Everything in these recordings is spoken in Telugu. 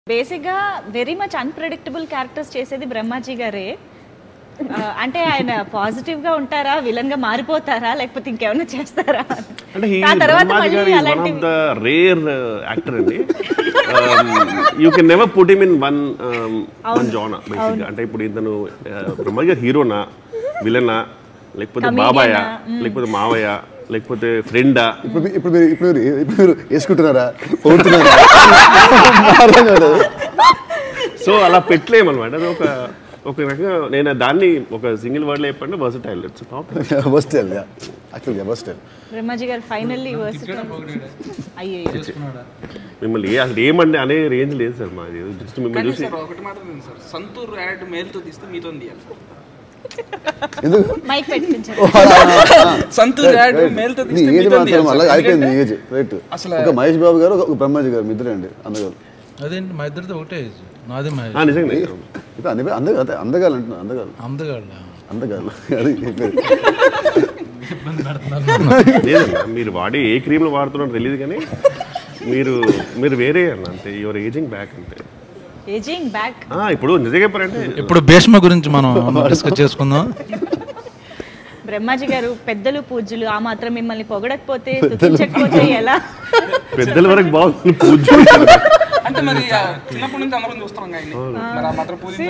బేసిక్గా వెరీ మచ్ అన్ప్రెడిక్టబుల్ క్యారెక్టర్స్ చేసేది బ్రహ్మాజీ గారే ఆ, అంటే ఆయన పాజిటివ్ గా ఉంటారా విలన్ గా మారిపోతారా లేకపోతే ఇంకేమైనా చేస్తారా అంటే హీ ఆ తర్వాత బ్రహ్మాజీ గారు మళ్ళీ వన్ ఆఫ్ అలాంటివి ద రేర్ యాక్టర్ అండి you can never put him in one one జోనా బేసిక్గా అంటే ఇప్పుడు ఇతను uh, బ్రహ్మాజీ గారు హీరోనా విలనా లేకపోతే Comedian బాబాయ్ ఆ? లేకపోతే మావయ్య లేకపోతే ఫ్రెండా ఇప్పుడు మీ- ఇప్పుడు మీరు ఇప్పుడు మీరు ఇప్పుడు మీరు వేసుకుంటున్నారా పోతున్నారా అర్థం కాలేదు సో అలా పెట్టలేమన్నమాట అది ఒక ఒక రకంగా నేను దాన్ని ఒక సింగిల్ వర్డ్లో చెప్పండి వర్సటైల్ ఇట్స్ టాప్ బస్టైల్ యాక్చువల్గా బస్టైల్ బ్రహ్మాజీ గారు ఫైనల్లీ అయ్యో మిమ్మల్ని ఏ అసలు ఏమండి అనే రేంజ్ లేదు సార్ మాది జస్ట్ మిమ్మల్ని కానీ చూసి సార్ ఒకటి మాత్రం ఉంది సార్ సంతూర్ యాడ్ మేల్తో తీస్తే మీతో తీయాలి సార్ ఎందుకు మైక్ పెట్టించారు ఓ, అలా, ఆ, ఆ. Santoor add Right. మేల్తో నీ తీస్తే ఏజ్ మీతో మాత్రం తీయాలి అలా సార్. అయిపోయింది నీ ఎందుకంటే ఏజ్ రైట్ అసలు- ఒక మహేష్ బాబు గారు ఒక బ్రహ్మాజీ గారు మీ ఇద్దరే అండి అందగారు అదేంటి మా ఇద్దరితో ఒకటే ఏజ్ నాది మహేష్ ఆ, నిజంగా ఇప్పుడు అంద అందగా అదే అందగాలు అంటున్నా అందగాలు అందగాళ్ళ అందగాలు అది చెప్పేది ఇబ్బంది పెడుతున్నారు లేదన్నా మీరు వాడే ఏ క్రీమ్లు వాడుతున్నారో తెలియదు కానీ మీరు మీరు వేరే అన్న అంతే యువర్ ఏజింగ్ బ్యాక్ అంతే ఏజింగ్ బ్యాక్ ఆ, ఇప్పుడు నిజంగా చెప్పారంటే ఇప్పుడు భీష్మ గురించి మనం డిస్కస్ చేసుకుందాం బ్రహ్మాజీ గారు పెద్దలు పూజ్యులు ఆ మాత్రం మిమ్మల్ని పొగడకపోతే స్తుతించకపోతే ఎలా పెద్దల వరకు బాగుంది పూజ అంటే మరి ఆ చిన్నప్పటి నుంచి అందరం చూస్తున్నాం ఆయన్ని మరి ఆ మాత్రం పూజ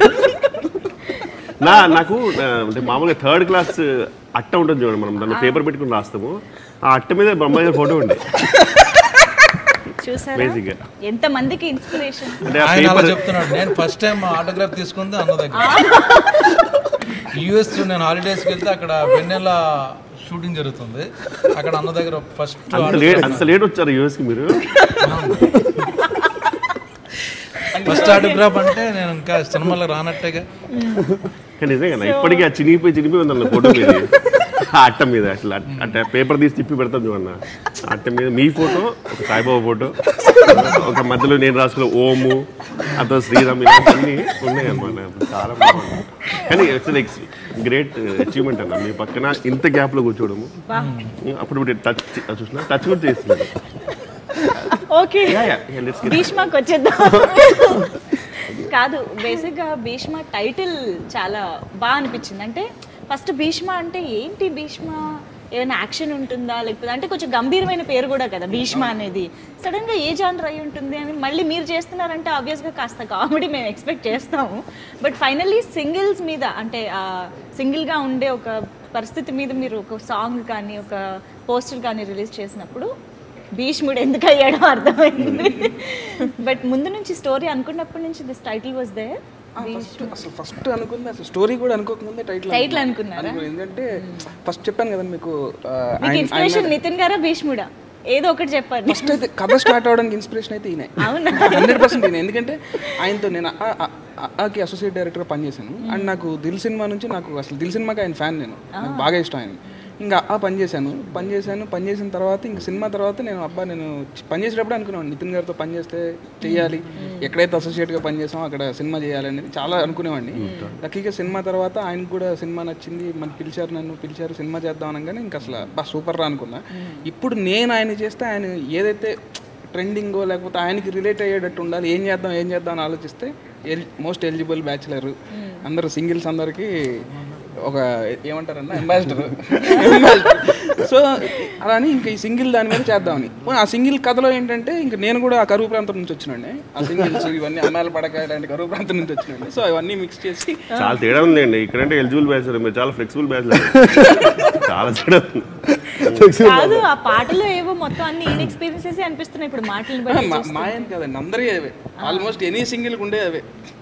నా నాకు ఆ, అంటే మామూలుగా థర్డ్ క్లాస్ అట్ట ఉంటుంది చూడండి మనం దాన్ని పేపర్ పెట్టుకుని రాస్తాము ఆ అట్ట మీద బ్రహ్మయ్య ఫోటో ఉంది చూసారా Basic గా. ఎంత మందికి ఇన్స్పిరేషన్ అంటే ఆ ఆయన అలా పేపర్ చెప్తున్నాడు నేను ఫస్ట్ టైం ఆటోగ్రాఫ్ తీసుకుంది అన్న దగ్గర యుఎస్ నేను హాలిడేస్కి వెళ్తే అక్కడ వెన్నెల షూటింగ్ జరుగుతుంది అక్కడ అన్న దగ్గర ఫస్ట్ అంత లేట్ అంత లేట్ వచ్చారు యూఎస్కి మీరు ఫస్ట్ ఆటోగ్రాఫ్ అంటే నేను ఇంకా సినిమాలో రానట్టేగా కానీ నిజంగా ఇప్పటికీ ఆ చినిగిపోయి చినిగిపోయి ఉంది అన్న ఫోటో మీద ఆ అట్ట మీద అసలు అట్- అంటే పేపర్ తీసి తిప్పి పెడతాం చూడన్న ఆ అట్ట మీద మీ ఫోటో ఒక సాయిబాబా ఫోటో ఒక మధ్యలో నేను రాసుకున్న ఓము అతో శ్రీరామ్ ఇలాంటివన్నీ ఉన్నాయి అన్నమాట చాలా బాగుంది కానీ ఇట్స్ లైక్ గ్రేట్ అచీవ్మెంట్ అన్న మీ పక్కన ఇంత గ్యాప్లో కూర్చోవడము అప్పుడు టచ్ చూసిన టచ్ కూడా చేస్తున్నాడు okay Yeah, yeah, yeah, let's get it. భీష్మకి వచ్చేద్దాం కాదు బేసిక్గా భీష్మ టైటిల్ చాలా బాగా అనిపించింది అంటే ఫస్ట్ భీష్మ అంటే ఏంటి భీష్మ ఏమైనా యాక్షన్ ఉంటుందా లేకపోతే అంటే కొంచెం గంభీరమైన పేరు కూడా కదా భీష్మ అనేది సడన్ గా ఏ జానర్ అయి ఉంటుంది అని మళ్ళీ మీరు చేస్తున్నారంటే ఆబ్వియస్ గా కాస్త కామెడీ మేము ఎక్స్పెక్ట్ చేస్తాము బట్ ఫైనల్లీ సింగిల్స్ మీద అంటే సింగిల్ గా ఉండే ఒక పరిస్థితి మీద మీరు ఒక సాంగ్ కానీ ఒక పోస్టర్ కానీ రిలీజ్ చేసినప్పుడు భీష్ముడు ఎందుకు అయ్యాడో అర్థమైంది బట్ ముందు నుంచి స్టోరీ అనుకున్నప్పటి నుంచి this title was the first అసలు ఫస్ట్ అనుకుంది అసలు స్టోరీ కూడా అనుకోకముందే టైటిల్ Title అనుకున్నారా? ఎందుకంటే ఫస్ట్ చెప్పాను కదా మీకు ఆ, మీకు ఆయన- ఇన్స్పిరేషన్ నితిన్ గారా భీష్ముడా ఏదో ఒకటి చెప్పండి ఫస్ట్ అయితే కథ స్టార్ట్ అవడానికి ఇన్స్పిరేషన్ అయితే ఈయన అవునా హండ్రెడ్ పర్సెంట్ ఈయన ఎందుకంటే ఆయనతో నేను ఆ- ఆ- ఆ- ఆకి అసోసియేట్ డైరెక్టర్ పనిచేశాను అండ్ నాకు దిల్ సినిమా నుంచి నాకు అసలు దిల్ సినిమాకి ఆయన ఫ్యాన్ నేను నాకు బాగా ఇష్టం ఆయన ఇంకా ఆ పని చేశాను పని చేశాను పని చేసిన తర్వాత ఇంక సినిమా తర్వాత నేను అబ్బా నేను చి- పని చేసేటప్పుడు అనుకున్నాను నితిన్ గారితో పని చేస్తే చెయ్యాలి ఎక్కడైతే అసోసియేట్గా పని చేసామో అక్కడ సినిమా చేయాలి అనేది చాలా అనుకునేవాడిని లక్కీగా సినిమా తర్వాత ఆయనకు కూడా సినిమా నచ్చింది మన పిలిచారు నన్ను పిలిచారు సినిమా చేద్దాం అనగానే ఇంకా అసలు బా సూపర్ రా అనుకున్నా ఇప్పుడు నేను ఆయన చేస్తే ఆయన ఏదైతే ట్రెండింగో లేకపోతే ఆయనకి రిలేట్ అయ్యేటట్టు ఉండాలి ఏం చేద్దాం ఏం చేద్దాం అని ఆలోచిస్తే ఎల్ మోస్ట్ ఎలిజిబుల్ బ్యాచులర్ అందరూ సింగిల్స్ అందరికి ఒక ఏమంటారన్న అంబాసిడర్ సో అలా అని ఇంకా ఈ సింగిల్ దాని మీద చేద్దామని పోనీ ఆ సింగిల్ కథలో ఏంటంటే ఇంకా నేను కూడా ఆ కరువు ప్రాంతం నుంచి వచ్చినండి ఆ సింగిల్స్ ఇవన్నీ అమ్మాయిల పడక ఇలాంటి కరువు ప్రాంతం నుంచి వచ్చినండి సో అవన్నీ మిక్స్ చేసి చాలా తేడా ఉందండి ఇక్కడంటే ఎలిజిబుల్ బ్యాచ్ మీరు చాలా ఫ్లెక్సిబుల్ బ్యాచ్ చాలా తేడా ఉంది కాదు ఆ పాటలో ఏవో మొత్తం అన్ని ఈయన ఎక్స్పీరియన్సెస్ అనిపిస్తున్నాయి ఇప్పుడు మాటలు ఆ, బట్టి మా- మాయన్ కదండి అందరి అవే ఆల్మోస్ట్ ఎనీ సింగిల్ ఉండే అవే